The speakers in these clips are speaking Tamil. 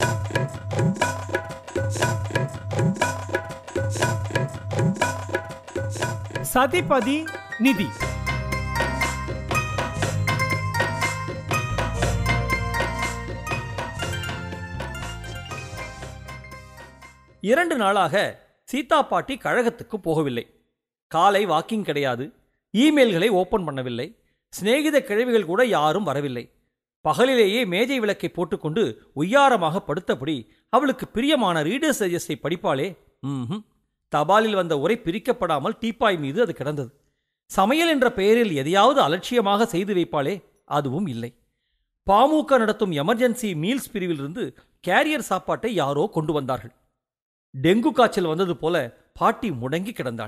சதிபதி நிதி இரண்டு நாளாக சீதா பாட்டி கழகத்துக்கு போகவில்லை காலை வாக்கிங் கிடையாது இமெயில்களை ஓபன் பண்ணவில்லை சிநேகித கிழவிகள் கூட யாரும் வரவில்லை பகலிலேயே மேஜை விளக்கை போட்டுக்கொண்டு உய்யாரமாக படுத்தபடி அவளுக்கு பிரியமான ரீடர்ஸ் டைஜஸ்டை படிப்பாளே ம்ஹும் தபாலில் வந்த உரை பிரிக்கப்படாமல் டீப்பாய் மீது அது கிடந்தது சமையல் என்ற பெயரில் எதையாவது அலட்சியமாக செய்து வைப்பாளே அதுவும் இல்லை பாமுக நடத்தும் எமர்ஜென்சி மீல்ஸ் பிரிவிலிருந்து கேரியர் சாப்பாட்டை யாரோ கொண்டு வந்தார்கள் டெங்கு காய்ச்சல் வந்தது போல பாட்டி முடங்கி கிடந்தாள்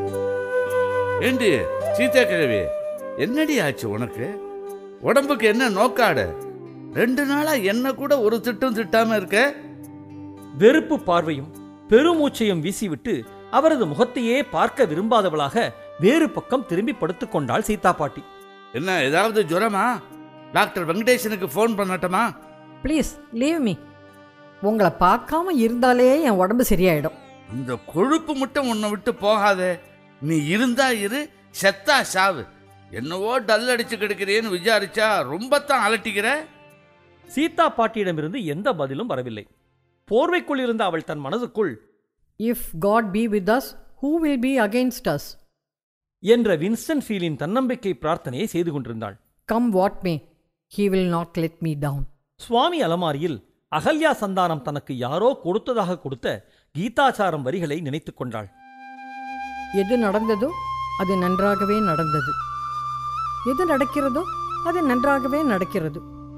ஏண்டி சீதா கிழவி என்னடி ஆச்சு உனக்கு உடம்புக்கு என்ன நோக்காடு ரெண்டு நாளா என்ன கூட ஒரு திட்டம் திட்டாம இருக்க வெறுப்பு பார்வையும் பெருமூச்சையும் வீசிவிட்டு அவரது முகத்தையே பார்க்க விரும்பாதவளாக வேறு பக்கம் திரும்பி படுத்துக் கொண்டாள் சீதா பாட்டி என்ன ஏதாவது ஜுரமா டாக்டர் வெங்கடேசனுக்கு ஃபோன் பண்ணட்டுமா ப்ளீஸ் லீவ் மீ உங்களை பார்க்காம இருந்தாலே என் உடம்பு சரியாயிடும் இந்த கொழுப்பு மட்டும் உன்னை விட்டு போகாதே நீ இருந்தா இரு செத்தா சாவு என்னவோ டல் அடிச்சு கிடக்கிறேன்னு விசாரிச்சா ரொம்ப தான் அலட்டிக்கிற சீதா பாட்டியிடமிருந்து எந்த பதிலும் வரவில்லை போர்வைக்குள் இருந்த அவள் தன் மனதுக்குள் if God be with us who will be against us என்ற வின்ஸ்டன் ஃபீலின் தன்னம்பிக்கை பிரார்த்தனையை செய்து கொண்டிருந்தாள் come what may he will not let me down சுவாமி அலமாரியில் அகல்யா சந்தானம் தனக்கு யாரோ கொடுத்ததாக கொடுத்த கீதாச்சாரம் வரிகளை நினைத்துக் கொண்டாள் எது நடந்ததோ அது நன்றாகவே நடந்தது எது நடக்கிறதோ அது நன்றாகவே நடக்கிறது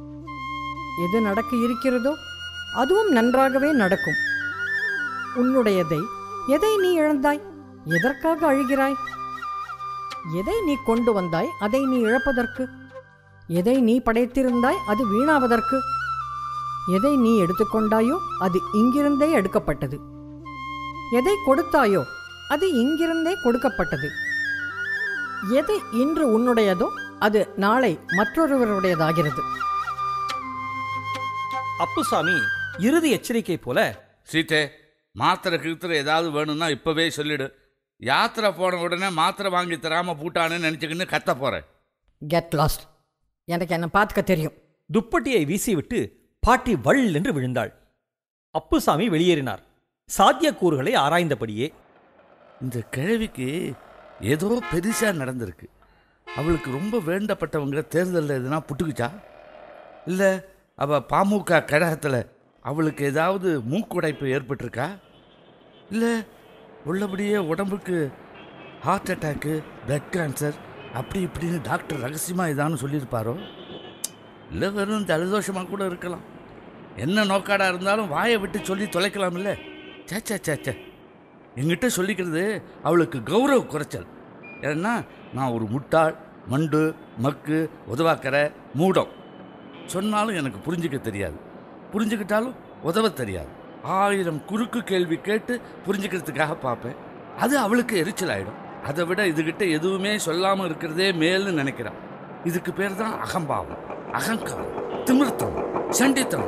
எது நடக்க இருக்கிறதோ அதுவும் நன்றாகவே நடக்கும் உன்னுடையதை எதை நீ இழந்தாய் எதற்காக அழுகிறாய் எதை நீ கொண்டு வந்தாய் அதை நீ இழப்பதற்கு எதை நீ படைத்திருந்தாய் அது வீணாவதற்கு எதை நீ எடுத்துக்கொண்டாயோ அது இங்கிருந்தே எடுக்கப்பட்டது எதை கொடுத்தாயோ அது இங்கிருந்தே கொடுக்கப்பட்டது எது இன்று உன்னுடையதோ அது நாளை மற்றொருவருடையதாகிறது அப்புசாமி இறுதி எச்சரிக்கை போல சீத்தே மாத்திரை கிழித்திர ஏதாவது வேணும்னா இப்பவே சொல்லிடு யாத்திரை போன உடனே மாத்திரை வாங்கி தராம பூட்டான்னு நினைச்சுக்கின்னு கத்த போறேன் கெட் லாஸ்ட் எனக்கு என்ன பார்த்துக்க தெரியும் துப்பட்டியை வீசிவிட்டு பாட்டி வள் என்று விழுந்தாள் அப்புசாமி வெளியேறினார் சாத்தியக்கூறுகளை ஆராய்ந்தபடியே இந்த கிழவிக்கு ஏதோ பெருசா நடந்திருக்கு அவளுக்கு ரொம்ப வேண்டப்பட்டவங்க தேர்தலில் எதுனா புட்டுக்குச்சா இல்லை அவ பாமுக கழகத்தில் அவளுக்கு ஏதாவது மூக்குடைப்பு ஏற்பட்டிருக்கா இல்லை உள்ளபடியே உடம்புக்கு ஹார்ட் அட்டாக்கு பிளட் கேன்சர் அப்படி இப்படின்னு டாக்டர் ரகசியமாக இதான்னு சொல்லியிருப்பாரோ இல்லை வெறும் ஜலதோஷமாக கூட இருக்கலாம் என்ன நோக்காடாக இருந்தாலும் வாயை விட்டு சொல்லி தொலைக்கலாம் இல்லை சே சே சே சே என்கிட்ட சொல்லிக்கிறது அவளுக்கு கௌரவ குறைச்சல் ஏன்னா நான் ஒரு முட்டாள் மண்டு மக்கு உதவாக்கரை மூடம் சொன்னாலும் எனக்கு புரிஞ்சுக்க தெரியாது புரிஞ்சுக்கிட்டாலும் உதவ தெரியாது ஆயிரம் குறுக்கு கேள்வி கேட்டு புரிஞ்சுக்கிறதுக்காக பார்ப்பேன் அது அவளுக்கு எரிச்சல் ஆயிடும் அதை விட இதுகிட்ட எதுவுமே சொல்லாமல் இருக்கிறதே மேல்னு நினைக்கிறான் இதுக்கு பேர் தான் அகம்பாவம் அகங்காரம் திமிர்த்தனம் சண்டித்தனம்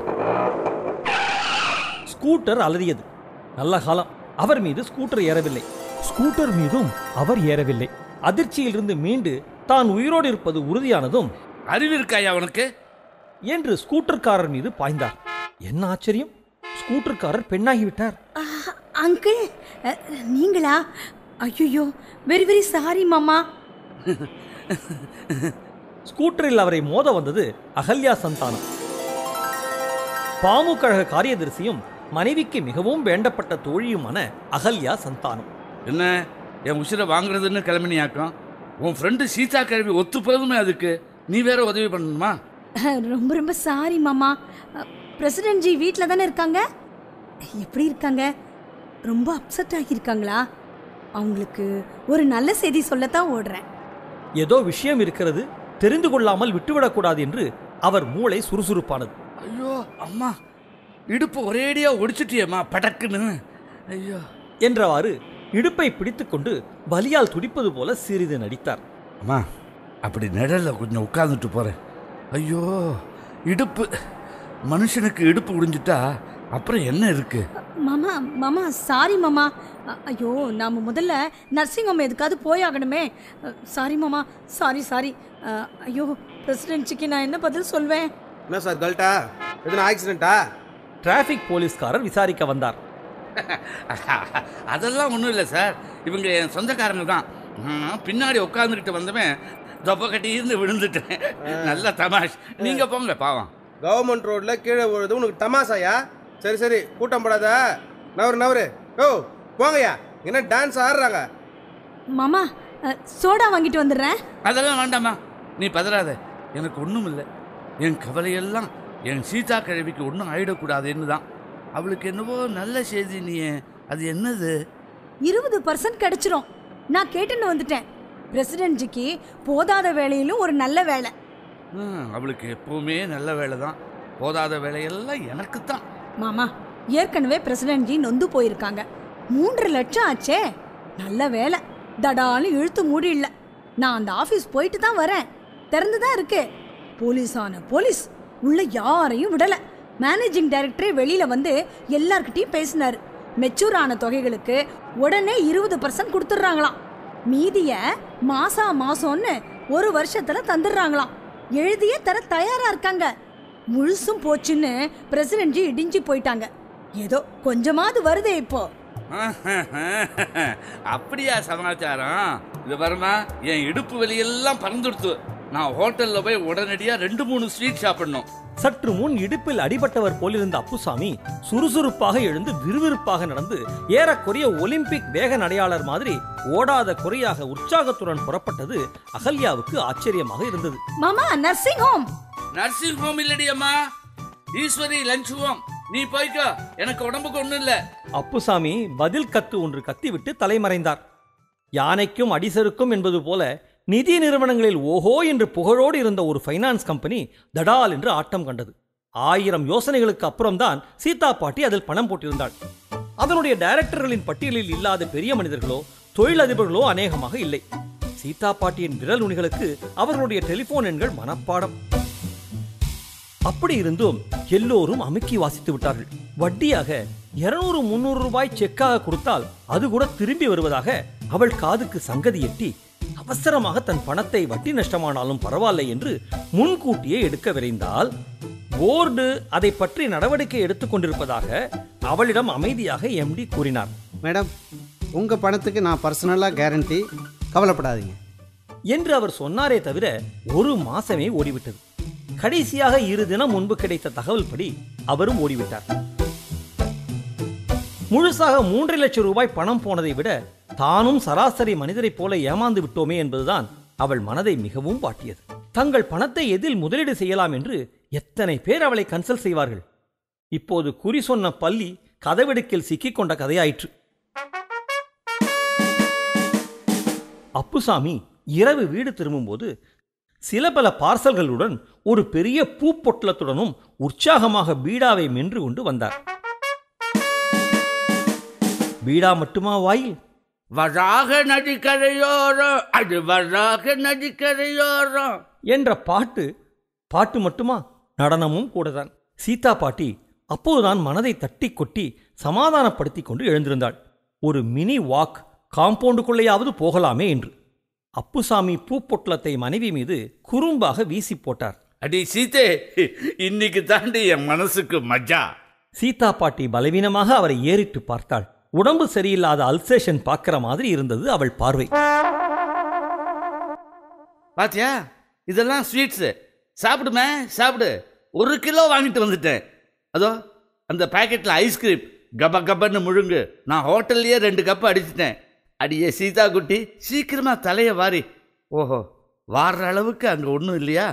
ஸ்கூட்டர் அலறியது நல்ல காலம் அவர் மீது ஸ்கூட்டர் ஏறவில்லை ஸ்கூட்டர் மீதும் அவர் ஏறவில்லை அதிர்ச்சியிலிருந்து மீண்டு தான் உயிரோடு இருப்பது உறுதியானதும் அறிவு இருக்காயா அவனுக்கு என்று ஸ்கூட்டர்காரர் மீது பாய்ந்தார் என்ன ஆச்சரியம் ஸ்கூட்டர்காரர் பெண்ணாகிவிட்டார் அங்கிள் அ, நீங்களா ஐயோ வெரி வெரி சாரி மாமா ஸ்கூட்டரில் அவரை மோத வந்தது அகல்யா சந்தானம் பாமு கழக காரியதரிசியும் மனைவிக்கு மிகவும் வேண்டப்பட்ட தோழியுமான அகல்யா சந்தானம் என்ன என் உசிரை வாங்குறதுன்னு கிளம்பினியாக்கம் உன் ஃப்ரெண்டு சீதா கிழவி ஒத்து போதுமே அதுக்கு நீ வேற உதவி பண்ணணுமா ரொம்ப ரொம்ப சாரி மாமா பிரசிடென்ட் ஜி வீட்டில் தானே இருக்காங்க எப்படி இருக்காங்க ரொம்ப அப்செட் ஆகியிருக்காங்களா அவங்களுக்கு ஒரு நல்ல செய்தி சொல்லத்தான் ஓடுறேன் ஏதோ விஷயம் இருக்கிறது தெரிந்து கொள்ளாமல் விட்டுவிடக்கூடாது என்று அவர் மூளை சுறுசுறுப்பானது ஐயோ அம்மா இடுப்பு ஒரேடியா ஒடிச்சிட்டியேம்மா படக்குன்னு ஐயோ என்றவாறு இடுப்பை பிடித்துக்கொண்டு வலியால் துடிப்பது போல சிறிது நடித்தார் அம்மா அப்படி நிழல்ல கொஞ்சம் உட்கார்ந்துட்டு போறேன் ஐயோ இடுப்பு மனுஷனுக்கு இடுப்பு உடிஞ்சிட்டா அப்புறம் என்ன இருக்கு மாமா மாமா சாரி மாமா அ- ஐயோ நாம முதல்ல நர்சிங் ஹோம் எதுக்காவது போயாகணுமே சாரி மாமா சாரி சாரி ஐயோ பிரசிடென்ட்ஸுக்கு நான் என்ன பதில் சொல்வேன் என்ன சார் கல்ட்டா எதுனா ஆக்சிடென்ட்டா டிராஃபிக் போலீஸ்காரர் விசாரிக்க வந்தார் அதெல்லாம் ஒன்றும் இல்லை சார் இவங்க என் சொந்தக்காரங்க தான் நான் பின்னாடி உட்காந்துக்கிட்டு வந்தவன் தொப்பை கட்டி இருந்து விழுந்துட்டேன் நல்ல தமாஷ் நீங்கள் போங்க பாவம் கவர்மெண்ட் ரோட்ல கீழே விழுது உனக்கு தமாசாயா சரி சரி கூட்டம் போடாத நவரு நவரு ஓ போங்கய்யா என்ன டான்ஸ் ஆடுறாங்க மாமா அ, சோடா வாங்கிட்டு வந்துடுறேன் அதெல்லாம் வேண்டாம்மா நீ பதறாத எனக்கு ஒன்றும் இல்லை என் கவலையெல்லாம் என் சீதா கிழவிக்கு ஒன்றும் ஆயிடக்கூடாதுன்னு தான் அவளுக்கு என்னவோ நல்ல செய்தி நீ அது என்னது இருபது பர்சன்ட் கிடைச்சிரும் நான் கேட்டுன்னு வந்துட்டேன் பிரசிடென்ட்ஜிக்கு போதாத வேலையிலும் ஒரு நல்ல வேலை ஹம், அவளுக்கு எப்பவுமே நல்ல வேலை தான் போதாத வேலையெல்லாம் எனக்கு தான் மாமா ஏற்கனவே பிரசிடென்ட்ஜி நொந்து போயிருக்காங்க மூன்று லட்சம் ஆச்சே நல்ல வேலை தடாலும் இழுத்து மூடிடல நான் அந்த ஆபீஸ் போயிட்டு தான் வரேன் திறந்து தான் இருக்கு போலீஸான போலீஸ் உள்ள யாரையும் விடல மேனேஜிங் டைரக்டரே வெளியில வந்து எல்லார்கிட்டயும் பேசினாரு மெச்சூர் ஆன தொகைகளுக்கு உடனே இருபது பர்சன்ட் கொடுத்துட்றாங்களாம் மீதிய மாசா மாசம்னு ஒரு வருஷத்துல தந்துடுறாங்களாம் எழுதியே தர தயாரா இருக்காங்க முழுசும் போச்சுன்னு பிரசிடென்ட்ஜி இடிஞ்சு போயிட்டாங்க ஏதோ கொஞ்சமாவது வருதே இப்போ அப்படியா சமாச்சாரம் இது வருமா என் இடுப்பு வெளியெல்லாம் பறந்துடுத்து நான் ஹோட்டல்ல போய் உடனடியா ரெண்டு மூணு ஸ்வீட் சாப்பிடணும் சற்று முன் இடுப்பில் அடிபட்டவர் போலிருந்த அப்புசாமி சுறுசுறுப்பாக எழுந்து விறுவிறுப்பாக நடந்து ஏறக்குறைய ஒலிம்பிக் வேக நடையாளர் மாதிரி ஓடாத குறையாக உற்சாகத்துடன் புறப்பட்டது அகல்யாவுக்கு ஆச்சரியமாக இருந்தது மாமா நர்சிங் ஹோம் நர்சிங் ஹோம் இல்லடி அம்மா ஈஸ்வரி லஞ்ச் ஹோம் நீ போய்க்கோ எனக்கு உடம்புக்கு ஒண்ணும் இல்ல அப்புசாமி பதில் கத்து ஒன்று கத்திவிட்டு தலைமறைந்தார் யானைக்கும் அடிசருக்கும் என்பது போல நிதி நிறுவனங்களில் ஓஹோ என்று புகழோடு இருந்த ஒரு ஃபைனான்ஸ் கம்பெனி தடால் என்று ஆட்டம் கண்டது ஆயிரம் யோசனைகளுக்கு அப்புறம்தான் சீதா பாட்டி அதில் பணம் போட்டிருந்தாள் அதனுடைய டைரக்டர்களின் பட்டியலில் இல்லாத பெரிய மனிதர்களோ தொழிலதிபர்களோ அநேகமாக இல்லை சீதா பாட்டியின் விரல் நுனிகளுக்கு அவர்களுடைய டெலிபோன் எண்கள் மனப்பாடம் அப்படி இருந்தும் எல்லோரும் அமுக்கி வாசித்து விட்டார்கள் வட்டியாக இருநூறு முன்னூறு ரூபாய் செக்காக கொடுத்தால் அது கூட திரும்பி வருவதாக அவள் காதுக்கு சங்கதி எட்டி அவசரமாக தன் பணத்தை வட்டி நஷ்டமானாலும் பரவாயில்லை என்று முன்கூட்டியே எடுக்க விரைந்தால் போர்டு அதை பற்றி நடவடிக்கை எடுத்துக் கொண்டிருப்பதாக அவளிடம் அமைதியாக எம்டி கூறினார் மேடம் உங்கள் பணத்துக்கு நான் பர்சனலாக கேரண்டி கவலைப்படாதீங்க என்று அவர் சொன்னாரே தவிர ஒரு மாசமே ஓடிவிட்டது கடைசியாக இரு தினம் முன்பு கிடைத்த தகவல் படி அவரும் ஓடிவிட்டார் முழுசாக மூன்றரை லட்சம் ரூபாய் பணம் போனதை விட தானும் சராசரி மனிதரைப் போல ஏமாந்து விட்டோமே என்பதுதான் அவள் மனதை மிகவும் வாட்டியது தங்கள் பணத்தை எதில் முதலீடு செய்யலாம் என்று எத்தனை பேர் அவளை கன்சல்ட் செய்வார்கள் இப்போது குறி சொன்ன பள்ளி கதவெடுக்கில் சிக்கிக் கொண்ட கதையாயிற்று அப்புசாமி இரவு வீடு திரும்பும்போது சில பல பார்சல்களுடன் ஒரு பெரிய பூப்பொட்டலத்துடனும் உற்சாகமாக பீடாவை மென்று கொண்டு வந்தார் பீடா மட்டுமா வாயில் வராக நதிக்கரையோரம் அது வராக நதிக்கரையோரம் என்ற பாட்டு பாட்டு மட்டுமா நடனமும் கூடதான் சீதா பாட்டி அப்போதுதான் மனதை தட்டி கொட்டி சமாதானப்படுத்தி கொண்டு எழுந்திருந்தாள் ஒரு மினி வாக் காம்பவுண்டுக்குள்ளேயாவது போகலாமே என்று அப்புசாமி பூப்பொட்டலத்தை மனைவி மீது குறும்பாக வீசி போட்டார் அடி சீதே இன்னைக்கு தாண்டி என் மனசுக்கு மஜா சீதா பாட்டி பலவீனமாக அவரை ஏறிட்டு பார்த்தாள் உடம்பு சரியில்லாத அல்சேஷன் பார்க்கிற மாதிரி இருந்தது அவள் பார்வை பாத்தியா இதெல்லாம் ஸ்வீட்ஸு சாப்பிடுமே சாப்பிடு ஒரு கிலோ வாங்கிட்டு வந்துட்டேன் அதோ அந்த பாக்கெட்டில் ஐஸ்கிரீம் கப கபன்னு முழுங்கு நான் ஹோட்டல்லையே ரெண்டு கப் அடிச்சிட்டேன் அடியே சீதா குட்டி சீக்கிரமா தலைய வாரி ஓஹோ வாடுற அளவுக்கு அங்கே ஒன்றும் இல்லையா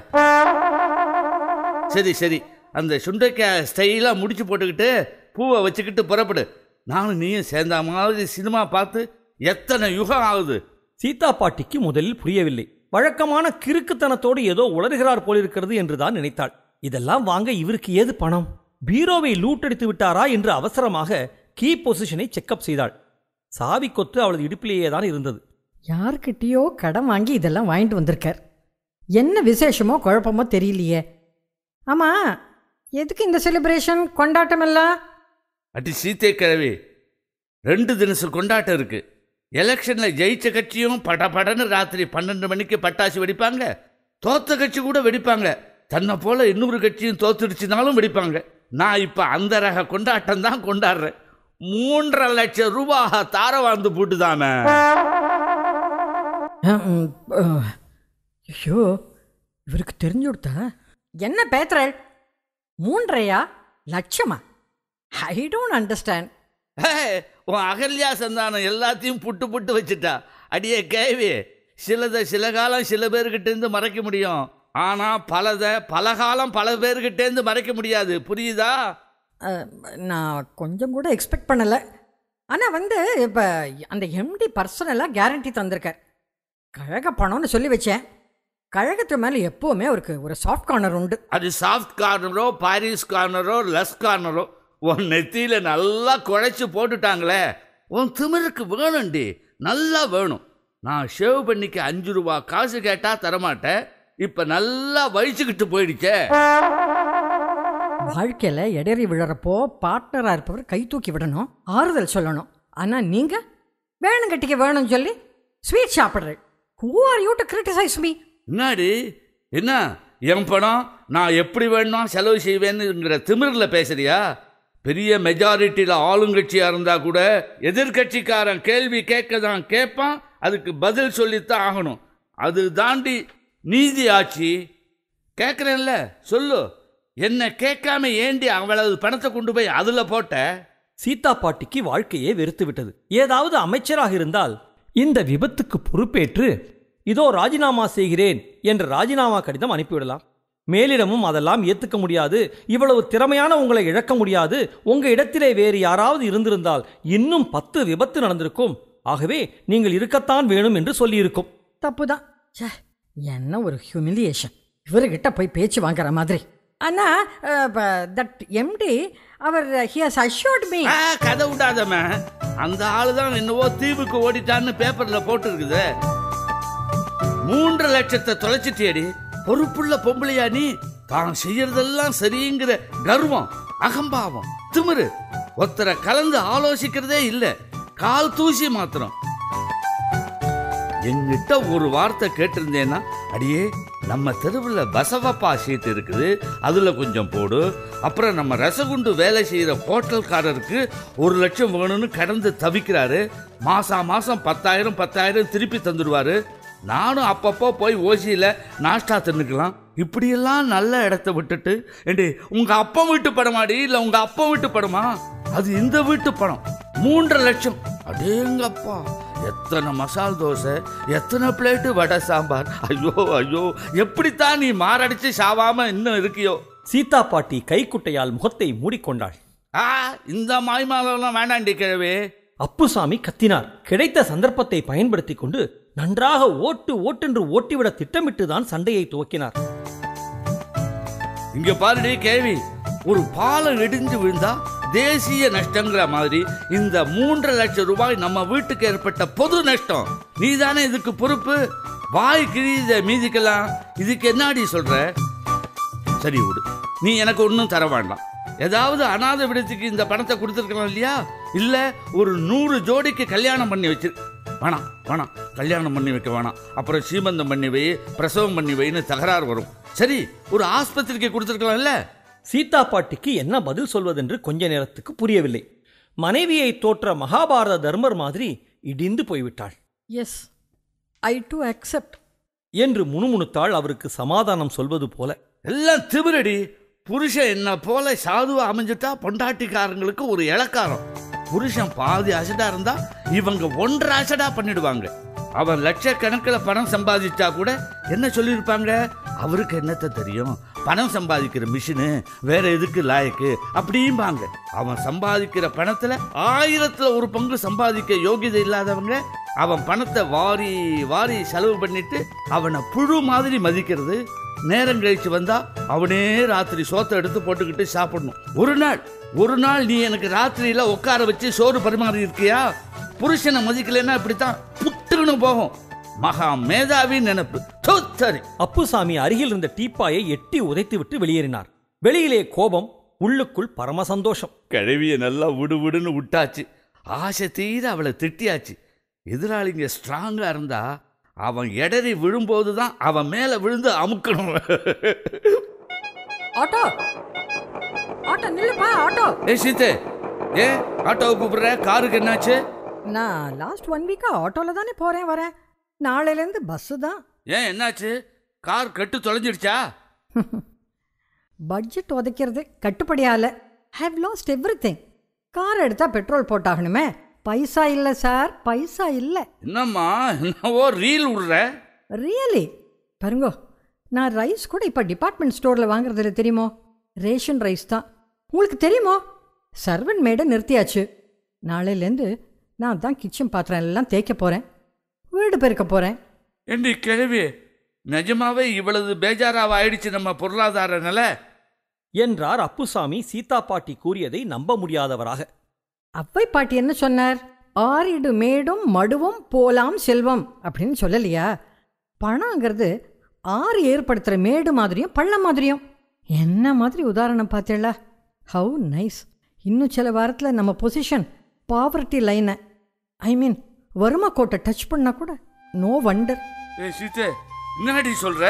சரி சரி அந்த சுண்டைக்காய் ஸ்டைலாக முடிச்சு போட்டுக்கிட்டு பூவை வச்சுக்கிட்டு புறப்படு நானும் நீயும் சேர்ந்த மாதிரி சினிமா பார்த்து எத்தனை யுகம் ஆகுது சீதா பாட்டிக்கு முதலில் புரியவில்லை வழக்கமான கிறுக்குத்தனத்தோடு ஏதோ உளறுகிறார் போலிருக்கிறது என்றுதான் நினைத்தாள் இதெல்லாம் வாங்க இவருக்கு ஏது பணம் பீரோவை லூட்டடித்து விட்டாரா என்று அவசரமாக கீ பொசிஷனை செக்கப் செய்தாள் சாவி கொத்து அவளது இடுப்பிலேயே தான் இருந்தது யார்கிட்டயோ கடன் வாங்கி இதெல்லாம் வாங்கிட்டு வந்திருக்கார் என்ன விசேஷமோ குழப்பமோ தெரியலையே ஆமாம் எதுக்கு இந்த செலிப்ரேஷன் கொண்டாட்டம் எல்லாம் அடி சீத்தை கிழவி ரெண்டு தினசு கொண்டாட்டம் இருக்கு எலெக்ஷன்ல ஜெயிச்ச கட்சியும் படபடன்னு ராத்திரி பன்னெண்டு மணிக்கு பட்டாசு வெடிப்பாங்க தோத்த கட்சி கூட வெடிப்பாங்க தன்னை போல இன்னொரு கட்சியும் தோத்துடுச்சுனாலும் வெடிப்பாங்க நான் இப்ப அந்த ரக கொண்டாட்டம் தான் கொண்டாடுறேன் மூன்றரை லட்சம் ரூபாய் தார வாழ்ந்து போட்டுதானே ம், அஹ், ஐயோ இவருக்கு தெரிஞ்சு கொடுத்தா என்ன பேத்துறல் மூன்றையா லட்சமா ஐ டோன்ட் அண்டர்ஸ்டாண்ட் ஹே, உன் அகல்யா சந்தானம் எல்லாத்தையும் புட்டு புட்டு வச்சுட்டா அடியே கேவி சிலதை சில காலம் சில பேர்கிட்ட இருந்து மறைக்க முடியும் ஆனா பலதை பல காலம் பல பேர்கிட்ட இருந்து மறைக்க முடியாது புரியுதா நான் கொஞ்சம் கூட எக்ஸ்பெக்ட் பண்ணலை ஆனால் வந்து இப்போ அந்த எம்டி பர்சனலாக கேரண்டி தந்திருக்கார் கழக பணம்னு சொல்லி வச்சேன் கழகத்து மேலே எப்போவுமே அவருக்கு ஒரு சாஃப்ட் கார்னர் உண்டு அது சாஃப்ட் கார்னரோ பாரிஸ் கார்னரோ லெஸ் கார்னரோ உன் நெத்தியில நல்லா குழைச்சு போட்டுட்டாங்களே உன் திமிருக்கு வேணும்டி நல்லா வேணும் நான் ஷேவ் பண்ணிக்க அஞ்சு ரூபா காசு கேட்டா தரமாட்டேன் இப்ப நல்லா வழிச்சுக்கிட்டு போயிடுச்சே வாழ்க்கையில் இடறி விழறப்போ பார்ட்னராக இருப்பவர் கை தூக்கி விடணும் ஆறுதல் சொல்லணும் ஆனால் நீங்கள் வேணும் கட்டிக்க வேணும்னு சொல்லி ஸ்வீட் சாப்பிட்றேன் who are you to criticise me என்னடி என்ன என் பணம் நான் எப்படி வேணுமா செலவு செய்வேன்னுங்கிற திமிரில் பேசுறியா பெரிய மெஜாரிட்டியில் ஆளுங்கட்சியாக இருந்தால் கூட எதிர்க்கட்சிக்காரன் கேள்வி கேட்க தான் கேட்பான் அதுக்கு பதில் சொல்லித்தான் ஆகணும் அது தாண்டி நீதி ஆட்சி கேட்குறேன்ல சொல்லு என்ன கேட்காம ஏண்டி அவ்வளவு பணத்தை கொண்டு போய் அதில் போட்ட சீதா பாட்டிக்கு வாழ்க்கையே வெறுத்து விட்டது ஏதாவது அமைச்சராக இருந்தால் இந்த விபத்துக்கு பொறுப்பேற்று இதோ ராஜினாமா செய்கிறேன் என்ற ராஜினாமா கடிதம் அனுப்பிவிடலாம் மேலிடமும் அதெல்லாம் ஏத்துக்க முடியாது இவ்வளவு திறமையான உங்களை இழக்க முடியாது உங்க இடத்திலே வேறு யாராவது இருந்திருந்தால் இன்னும் பத்து விபத்து நடந்திருக்கும் ஆகவே நீங்கள் இருக்கத்தான் வேணும் என்று சொல்லியிருக்கும் தப்பு தான் ச்சே என்ன ஒரு ஹியூமிலியேஷன் இவர்கிட்ட போய் பேச்சு வாங்குற மாதிரி ஆனால் தட் எம்டி அவர் ஹி ஹஸ் அஷ்யூர்ட் மீ ஆ, கதை விடாதம அந்த ஆளு தான் என்னவோ தீவுக்கு ஓடிட்டான்னு பேப்பர்ல போட்டுருக்குது மூன்று லட்சத்தை தொலைச்சிட்டியடி பொறுப்புள்ள பொம்பளையா நீ தான் செய்யறதெல்லாம் சரிங்கிற கர்வம் அகம்பாவம் திமிரு ஒருத்தரை கலந்து ஆலோசிக்கிறதே இல்ல கால் தூசி மாத்திரம் என்கிட்ட ஒரு வார்த்தை கேட்டிருந்தேன்னா அடியே நம்ம தெருவில் பசவப்பா சீட் இருக்குது அதுல கொஞ்சம் போடு அப்புறம் நம்ம ரசகுண்டு வேலை செய்யற ஹோட்டல்காரருக்கு ஒரு லட்சம் வேணும்னு கடந்து தவிக்கிறாரு மாசா மாசம் பத்தாயிரம் பத்தாயிரம் திருப்பி தந்துடுவாரு நானும் அப்பப்போ போய் ஓசியில நாஷ்டா தின்னுக்கலாம் இப்படியெல்லாம் நல்ல இடத்த விட்டுட்டு ஏண்டி உங்க அப்பா வீட்டு படமாடி இல்ல உங்க அப்பா வீட்டு படமா அது இந்த வீட்டு படம் மூன்றரை லட்சம் அடேங்கப்பா எத்தனை மசால் தோசை எத்தனை பிளேட்டு வடை சாம்பார் ஐயோ ஐயோ எப்படித்தான் நீ மாரடிச்சு சாவாம இன்னும் இருக்கியோ சீதா பாட்டி கைக்குட்டையால் முகத்தை மூடிக்கொண்டாள் ஆ இந்த மாய்மாலாம் வேண்டாண்டி கிழவே அப்புசாமி கத்தினார் கிடைத்த சந்தர்ப்பத்தை பயன்படுத்திக் கொண்டு நன்றாக ஓட்டு ஓட்டென்று ஓட்டிவிட திட்டமிட்டுதான் சண்டையை துவக்கினார் இங்க பாருடி கேள்வி ஒரு பாலம் இடிஞ்சு விழுந்தா தேசிய நஷ்டங்கிற மாதிரி இந்த மூன்றரை லட்சம் ரூபாய் நம்ம வீட்டுக்கு ஏற்பட்ட பொது நஷ்டம் நீதானே இதுக்கு பொறுப்பு வாய் கிழித மீதிக்கலாம் இதுக்கு என்னடி சொல்ற சரி விடு நீ எனக்கு ஒன்றும் தர வேண்டாம் ஏதாவது அனாதை விடத்துக்கு இந்த பணத்தை கொடுத்துருக்கலாம் இல்லையா இல்ல ஒரு நூறு ஜோடிக்கு கல்யாணம் பண்ணி வச்சிரு வேணாம் வேணாம் கல்யாணம் பண்ணி வைக்க வேணாம் அப்புறம் சீமந்தம் பண்ணி வை பிரசவம் பண்ணி வைன்னு தகராறு வரும் சரி ஒரு ஆஸ்பத்திரிக்கு கொடுத்துருக்கலாம்ல சீதா பாட்டிக்கு என்ன பதில் சொல்வதென்று கொஞ்ச நேரத்துக்கு புரியவில்லை மனைவியை தோற்ற மகாபாரத தர்மர் மாதிரி இடிந்து போய்விட்டாள் எஸ் ஐ டு அக்செப்ட் என்று முணுமுணுத்தாள் அவருக்கு சமாதானம் சொல்வது போல எல்லாம் திமிரடி புருஷன் என்ன போல சாதுவா அமைஞ்சிட்டா பொண்டாட்டிக்காரங்களுக்கு ஒரு இளக்காரம் புருஷன் பாதி அசடா இருந்தா இவங்க ஒன்றரை அசடா பண்ணிடுவாங்க அவன் லட்சக்கணக்கில் பணம் சம்பாதிச்சா கூட என்ன சொல்லியிருப்பாங்க அவருக்கு என்னத்த தெரியும் பணம் சம்பாதிக்கிற மிஷினு வேற எதுக்கு லாயக்கு அப்படிம்பாங்க அவன் சம்பாதிக்கிற பணத்துல ஆயிரத்துல ஒரு பங்கு சம்பாதிக்க யோகியதை இல்லாதவங்க அவன் பணத்தை வாரி வாரி செலவு பண்ணிட்டு அவனை புழு மாதிரி மதிக்கிறது நேரம் கழிச்சு வந்தா அவனே ராத்திரி சோத்தை எடுத்து போட்டுக்கிட்டு சாப்பிடணும் ஒரு நாள் ஒரு நாள் நீ எனக்கு ராத்திரியில உட்கார வச்சு சோறு பரிமாறி இருக்கியா புருஷனை மதிக்கலைன்னா இப்படித்தான் புட்டுன்னு போகும் மகா மேதாவி நினைப்பு தூ, சரி அப்புசாமி அருகில் இருந்த டீப்பாயை எட்டி உதைத்துவிட்டு வெளியேறினார் வெளியிலே கோபம் உள்ளுக்குள் பரம சந்தோஷம் கிழவிய நல்லா விடு விடுன்னு விட்டாச்சு ஆசை தீர அவளை திட்டியாச்சு எதிராளிங்க ஸ்ட்ராங்கா இருந்தா அவன் எடறி விழும்போது தான் அவன் மேல விழுந்து அமுக்கணும் ஆட்டோ ஆட்டோ நில்லுப்பா ஆட்டோ ஏ சீத்தே ஏ ஆட்டோவை கூப்பிடுற காருக்கு என்னாச்சு நான் லாஸ்ட் ஒன் வீக்காக ஆட்டோவில் தானே போகிறேன் வரேன் நாளையிலேருந்து பஸ்ஸு தான் ஏன் என்னாச்சு கார் கட்டு தொலைஞ்சிடுச்சா பட்ஜெட் உதைக்கிறது கட்டுப்படியால have lost everything car எடுத்தால் பெட்ரோல் போட்டாகணுமே பைசா இல்லை சார் பைசா இல்லை என்னம்மா என்னவோ ரீல் விடுற ரியலி பாருங்கோ நான் ரைஸ் கூட இப்போ டிபார்ட்மெண்ட் ஸ்டோரில் வாங்குறதில்ல தெரியுமோ ரேஷன் ரைஸ் தான் உங்களுக்கு தெரியுமோ சர்வன் மேடை நிறுத்தியாச்சு நாளையிலேருந்து நான் தான் கிச்சன் பாத்திரம் எல்லாம் தேய்க்க போகிறேன் வீடு பெருக்க போகிறேன் ஏண்டி கிழவி நிஜமாவே இவ்வளவு பேஜாராவ ஆயிடுச்சு நம்ம பொருளாதார நிலை என்றார் அப்புசாமி சீதா பாட்டி கூறியதை நம்ப முடியாதவராக அவ்வை பாட்டி என்ன சொன்னார் ஆறிடு மேடும் மடுவும் போலாம் செல்வம் அப்படின்னு சொல்லலையா பணங்கிறது ஆறு ஏற்படுத்துகிற மேடு மாதிரியும் பள்ளம் மாதிரியும் என்ன மாதிரி உதாரணம் பார்த்தேளா ஹவு நைஸ் இன்னும் சில வாரத்தில் நம்ம பொசிஷன் பாவர்ட்டி லைனை ஐ மீன் வறுமை கோட்டை டச் பண்ணால் கூட நோ வண்டர் ஏ சீத்தே என்னடி சொல்ற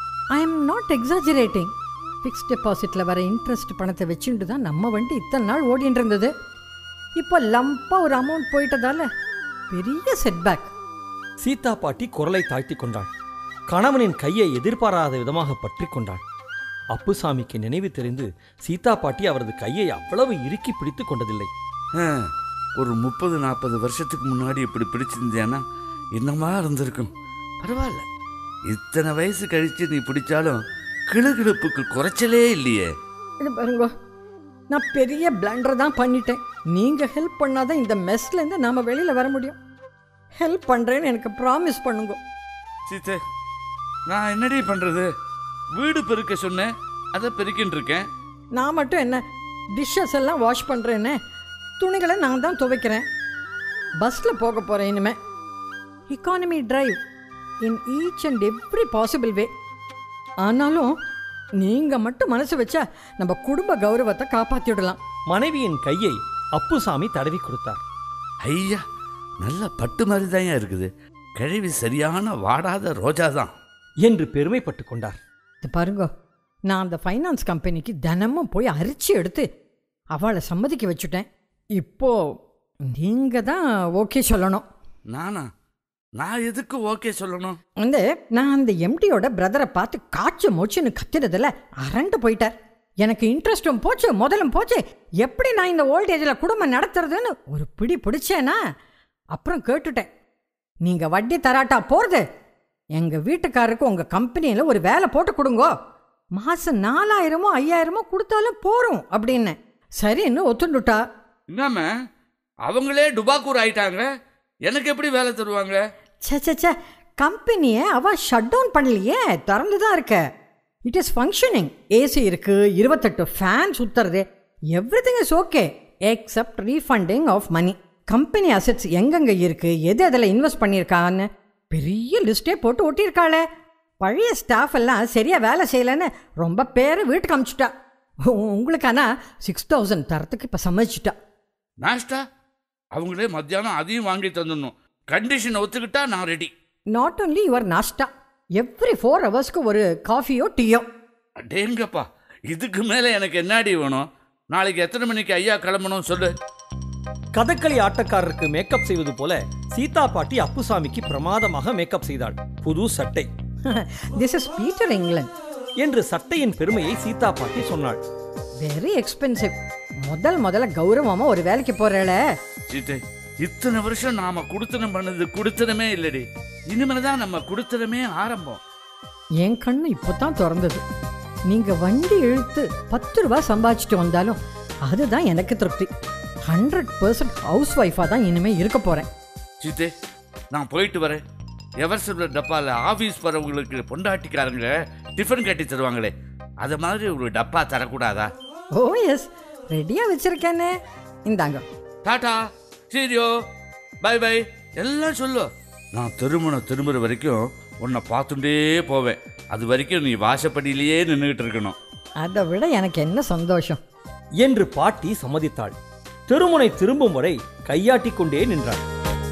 I am not exaggerating fix டெபாசிட்டில் வர இன்ட்ரெஸ்ட் பணத்தை வச்சுட்டு தான் நம்ம வண்டி இத்தனை நாள் ஓடிட்டு இருந்தது இப்போ லம்பாக ஒரு அமௌண்ட் போயிட்டதால பெரிய செட்பேக் சீதா பாட்டி குரலை தாழ்த்தி கொண்டாள் கணவனின் கையை எதிர்பாராத விதமாக பற்றி கொண்டாள் அப்புசாமிக்கு நினைவு தெரிந்து சீதா பாட்டி அவரது கையை அவ்வளவு இறுக்கி பிடித்துக் கொண்டதில்லை ஆ, ஒரு முப்பது நாற்பது வருஷத்துக்கு முன்னாடி இப்படி பிடிச்சிருந்தியானா என்னமா இருந்திருக்கும் பரவாயில்ல இத்தனை வயசு கழிச்சு நீ பிடிச்சாலும் கிளுகிழுப்புக்கு குறைச்சலே இல்லையே இது பாருங்க நான் பெரிய பிளண்டர் தான் பண்ணிட்டேன் நீங்கள் ஹெல்ப் பண்ணாதான் இந்த மெஸ்லேருந்து நாம் வெளியில் வர முடியும் ஹெல்ப் பண்ணுறேன்னு எனக்கு ப்ராமிஸ் பண்ணுங்க சீத்தே நான் என்னடி பண்றது வீடு பெருக்க சொன்னேன் அதை பெருக்கின்னு இருக்கேன் நான் மட்டும் என்ன டிஷ்ஷஸ் எல்லாம் வாஷ் பண்ணுறேன்னு துணிகளை நான் தான் துவைக்கிறேன் பஸ்ஸில் போக போகிறேன் இனிமே economy drive in each and every possible way ஆனாலும் நீங்கள் மட்டும் மனசு வச்சா நம்ம குடும்ப கௌரவத்தை காப்பாற்றிவிடலாம் மனைவியின் கையை அப்புசாமி தடவி கொடுத்தார் ஐயா நல்ல பட்டு மாதிரி தான் இருக்குது கிழவி சரியான வாடாத ரோஜா தான் என்று பெருமைப்பட்டு கொண்டார் இது பாருங்க நான் அந்த ஃபைனான்ஸ் கம்பெனிக்கு தினமும் போய் அரிச்சு எடுத்து அவளை சம்மதிக்க வச்சுட்டேன் இப்போ நீங்கள் தான் ஓகே சொல்லணும் நானா நான் எதுக்கு ஓகே சொல்லணும் வந்து நான் அந்த எம்டியோட பிரதரை பார்த்து காய்ச்சி மூச்சுன்னு கத்துனதில் அரண்டு போயிட்டார் எனக்கு இன்ட்ரெஸ்ட்டும் போச்சு முதலும் போச்சு எப்படி நான் இந்த ஓல்டேஜில் குடும்பம் நடத்துறதுன்னு ஒரு பிடி பிடிச்சேனா அப்புறம் கேட்டுட்டேன் நீங்கள் வட்டி தராட்டா போகிறது எங்கள் வீட்டுக்காரருக்கு உங்கள் கம்பெனியில் ஒரு வேலை போட்டு கொடுங்கோ மாதம் நாலாயிரமோ ஐயாயிரமோ கொடுத்தாலும் போகிறோம் அப்படின்னு சரின்னு ஒத்துண்டுட்டா என்னம்ம அவங்களே டுபாக்கூர் ஆயிட்டாங்க எனக்கு எப்படி வேலை தருவாங்க ச்சே ச்சே ச்சே கம்பெனியை அவ ஷட் டவுன் பண்ணலையே திறந்து தான் இருக்க இட் இஸ் ஃபங்க்ஷனிங் ஏசி இருக்கு இருபத்தெட்டு ஃபேன் சுத்துறது everything is okay except refunding of money company assets எங்கெங்க இருக்கு எது அதில் இன்வெஸ்ட் பண்ணியிருக்கான்னு பெரிய லிஸ்ட்டே போட்டு ஒட்டியிருக்காளே பழைய ஸ்டாஃப் எல்லாம் சரியாக வேலை செய்யலைன்னு ரொம்ப பேர் வீட்டுக்கு அமுச்சிட்டா உங்களுக்கு ஆனால் சிக்ஸ் தௌசண்ட் தரத்துக்கு இப்போ சம்மதிச்சிட்டா நாஷ்டா அவங்களே மத்தியானம் அதையும் வாங்கி தந்துடணும் கண்டிஷன் ஒத்துக்கிட்டா நான் ரெடி நாட் only யுவர் நாஸ்டா எவ்ரி ஃபோர் ஹவர்ஸ்க்கு ஒரு காஃபியோ டீயோ அடேங்கப்பா இதுக்கு மேலே எனக்கு என்னடி வேணும் நாளைக்கு எத்தனை மணிக்கு ஐயா கிளம்பணும் சொல்லு கதகளி ஆட்டக்காரருக்கு மேக்கப் செய்வது போல சீதா பாட்டி அப்புசாமிக்கு பிரமாதமாக மேக்கப் செய்தாள் புது சட்டை திஸ் இஸ் பீட்டர் இங்கிலாந்து என்று சட்டையின் பெருமையை சீதா பாட்டி சொன்னாள் வெரி எக்ஸ்பென்சிவ் முதல் முதல்ல கௌரவமா ஒரு வேலைக்கு போறேள சீத்தை இத்தனை வருஷம் நாம குடுத்தனம் பண்ணது குடுத்தனமே இல்லடி இனிமேல் தான் நம்ம குடுத்தனமே ஆரம்பம் என் கண்ணு இப்போதான் திறந்தது நீங்க வண்டி இழுத்து பத்து ரூபாய் சம்பாதிச்சுட்டு வந்தாலும் அதுதான் எனக்கு திருப்தி ஹண்ட்ரட் பர்சன்ட் ஹவுஸ் ஒய்ஃபாக தான் இனிமே இருக்க போறேன் சீத்தே நான் போயிட்டு வரேன் எவர் சில்வர் டப்பால ஆபீஸ் போறவங்களுக்கு பொண்டாட்டிக்காரங்க டிஃபன் கட்டி தருவாங்களே அது மாதிரி ஒரு டப்பா தரக்கூடாதா ஓ எஸ் ரெடியா வச்சிருக்கேனே இந்தாங்க டாடா சீரியோ பை பை எல்லாம் சொல்லு நான் திருமணம் திரும்புற வரைக்கும் உன்னை பார்த்துட்டே போவேன் அது வரைக்கும் நீ வாசப்படியிலேயே நின்றுகிட்டு இருக்கணும் அதை விட எனக்கு என்ன சந்தோஷம் என்று பாட்டி சம்மதித்தாள் தெருமுனை திரும்பும் வரை கையாட்டிக் கொண்டே நின்றாள்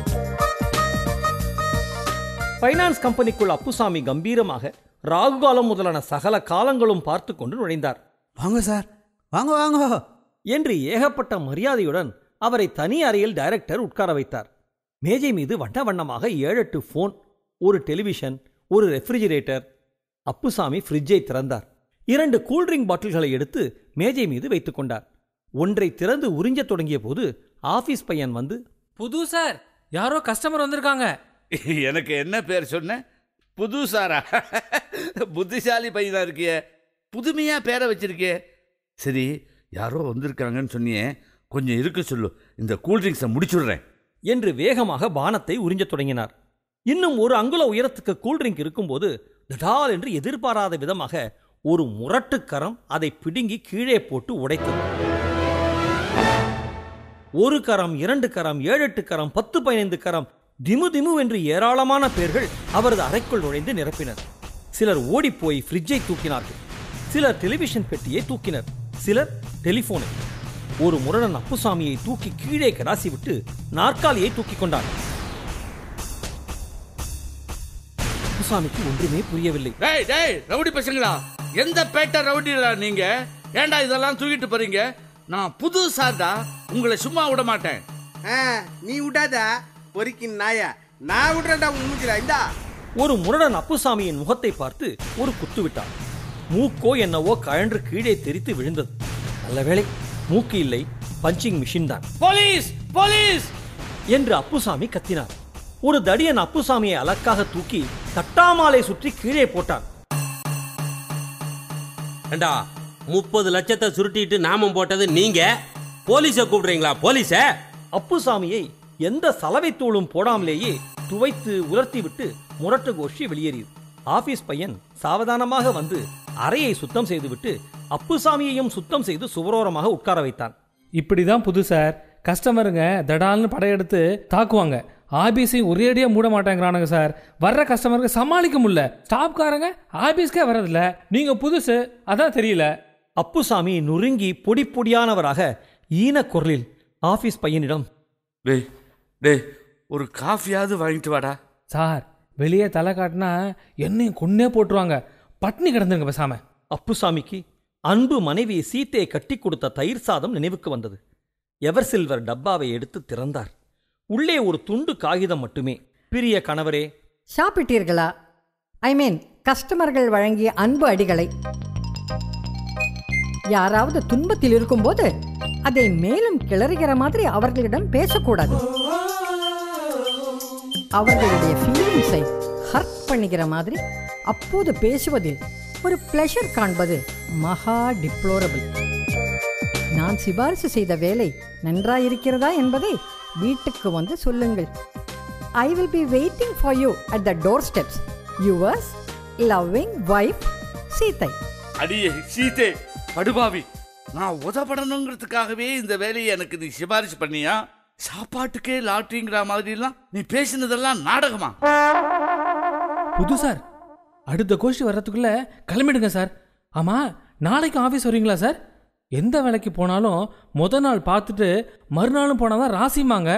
பைனான்ஸ் கம்பெனிக்குள் அப்புசாமி கம்பீரமாக ராகுகாலம் முதலான சகல காலங்களும் பார்த்து கொண்டு நுழைந்தார் வாங்க சார் வாங்க வாங்க என்று ஏகப்பட்ட மரியாதையுடன் அவரை தனி அறையில் டைரக்டர் உட்கார வைத்தார் மேஜை மீது வண்ண வண்ணமாக ஏழெட்டு ஃபோன் ஒரு டெலிவிஷன் ஒரு ரெஃப்ரிஜிரேட்டர் அப்புசாமி ஃப்ரிட்ஜை திறந்தார் இரண்டு கூல்ட்ரிங்க் பாட்டில்களை எடுத்து மேஜை மீது வைத்துக் கொண்டார் ஒன்றை திறந்து உறிஞ்சத் தொடங்கிய போது ஆபீஸ் பையன் வந்து புது சார் யாரோ கஸ்டமர் வந்திருக்காங்க எனக்கு என்ன பேர் சொன்ன புது சாரா புத்திசாலி பையனா இருக்கிய புதுமையா பேரை வச்சிருக்கிய சரி யாரோ வந்திருக்காங்கன்னு சொன்னியே கொஞ்சம் இருக்க சொல்லு இந்த கூல்ட்ரிங்க்ஸை முடிச்சுடுறேன் என்று வேகமாக பானத்தை உறிஞ்சத் தொடங்கினார் இன்னும் ஒரு அங்குல உயரத்துக்கு கூல்ட்ரிங்க் இருக்கும்போது தடால் என்று எதிர்பாராத விதமாக ஒரு முரட்டுக்கரம் அதை பிடுங்கி கீழே போட்டு உடைத்தது ஒரு கரம் இரண்டு கரம் ஏழெட்டு கரம் பத்து பதினைந்து கரம் திமு திமு என்று ஏராளமான பேர்கள் அவரது அறைக்குள் நுழைந்து நிரப்பினர் சிலர் ஓடிப்போய் ஃப்ரிட்ஜை தூக்கினார்கள் சிலர் டெலிவிஷன் பெட்டியை தூக்கினர் சிலர் டெலிபோனை ஒரு முரடன் அப்புசாமியை தூக்கி கீழே கடாசி விட்டு நாற்காலியை தூக்கிக் கொண்டார் அப்புசாமிக்கு ஒன்றுமே புரியவில்லை டேய் டேய் ரவுடி பசங்களா எந்த பேட்டை ரவுடிடா நீங்க ஏன்டா இதெல்லாம் தூக்கிட்டு போறீங்க நான் புது சார்டா உங்களை சும்மா விட மாட்டேன் ஆ, நீ விடாதா பொறிக்கின் நாயா நான் விடுறேன்டா உன் மூஞ்சில இந்தா ஒரு முரடன் அப்புசாமியின் முகத்தை பார்த்து ஒரு குத்து விட்டார் மூக்கோ என்னவோ கழன்று கீழே தெரித்து விழுந்தது நல்ல வேளை மூக்கு இல்லை பஞ்சிங் மிஷின் தான் போலீஸ் போலீஸ் என்று அப்புசாமி கத்தினார் ஒரு தடியன் அப்புசாமியை அலக்காக தூக்கி தட்டாமாலை சுற்றி கீழே போட்டான் ஏண்டா முப்பது லட்சத்தை சுருட்டிட்டு நாமம் போட்டது நீங்க போலீஸை கூப்பிடுறீங்களா போலீஸ அப்புசாமியை எந்த சலவை தூளும் போடாமலேயே துவைத்து உலர்த்தி விட்டு முரட்டு கோஷ்டி வெளியேறியது ஆபீஸ் பையன் சாவதானமாக வந்து அறையை சுத்தம் செய்துவிட்டு அப்புசாமியையும் சுத்தம் செய்து சுவரோரமாக உட்கார வைத்தான் இப்படிதான் புது சார் கஸ்டமருங்க தடால்னு படையெடுத்து தாக்குவாங்க ஆபீஸையும் ஒரேடியா மூட மாட்டேங்கிறானுங்க சார் வர்ற கஸ்டமருக்கு சமாளிக்க முடியல ஸ்டாப்காரங்க ஆபீஸ்க்கே வர்றதில்ல நீங்க புதுசு அதான் தெரியல அப்புசாமி நுறுங்கி பொடி பொடியானவராக ஈன குரலில் ஆபீஸ் பையனிடம் டேய் டேய் ஒரு காஃபியாவது வாங்கிட்டு வாடா சார் வெளியே தலை காட்டினா என்னையும் கொன்னே போட்டுருவாங்க பட்னி கிடந்துருங்க பேசாம அப்புசாமிக்கு அன்பு மனைவி சீத்தையை கட்டி கொடுத்த தயிர் சாதம் நினைவுக்கு வந்தது எவர் சில்வர் டப்பாவை எடுத்து திறந்தார் உள்ளே ஒரு துண்டு காகிதம் மட்டுமே பிரிய கணவரே சாப்பிட்டீர்களா ஐ மீன் கஸ்டமர்கள் வழங்கிய அன்பு அடிகளை யாராவது துன்பத்தில் இருக்கும்போது அதை மேலும் கிளறுகிற மாதிரி அவர்களிடம் பேசக்கூடாது அவர்களுடைய ஃபீலிங்ஸை ஹர்ட் பண்ணுகிற மாதிரி அப்போது பேசுவதில் ஒரு ப்ளஷர் காண்பது மகா டிப்ளோரபிள் நான் சிபாரிசு செய்த வேலை நன்றாயிருக்கிறதா என்பதை வீட்டுக்கு வந்து சொல்லுங்கள் I will be waiting for you at the doorsteps yours loving wife சீத்தை அடியே சீதே படுபாவி நான் உதப்படணுங்கிறதுக்காகவே இந்த வேலையை எனக்கு நீ சிபாரிசு பண்ணியா சாப்பாட்டுக்கே லாட்ரிங்கிற மாதிரிலாம் நீ பேசினதெல்லாம் நாடகமா புது சார் அடுத்த கோஷ்டி வர்றதுக்குள்ள கிளம்பிடுங்க சார் ஆமா நாளைக்கு ஆஃபீஸ் வரீங்களா சார் எந்த வேலைக்கு போனாலும் முத நாள் பார்த்துட்டு மறுநாளும் போனாதான் ராசிமாங்க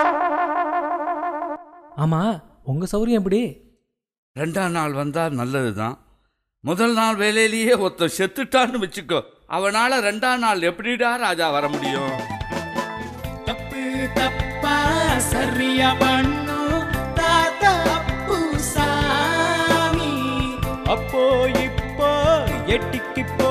ஆமா உங்க சௌரியம் எப்படி ரெண்டாம் நாள் வந்தா நல்லதுதான் முதல் நாள் வேலையிலேயே ஒருத்தன் செத்துட்டான்னு வச்சுக்கோ அவனால ரெண்டாம் நாள் எப்படிடா ராஜா வர முடியும் தப்பு தப்பா சரியா பண்ணு தாத்தா அப்பு சாமி அப்போ இப்போ எட்டிக்கு போ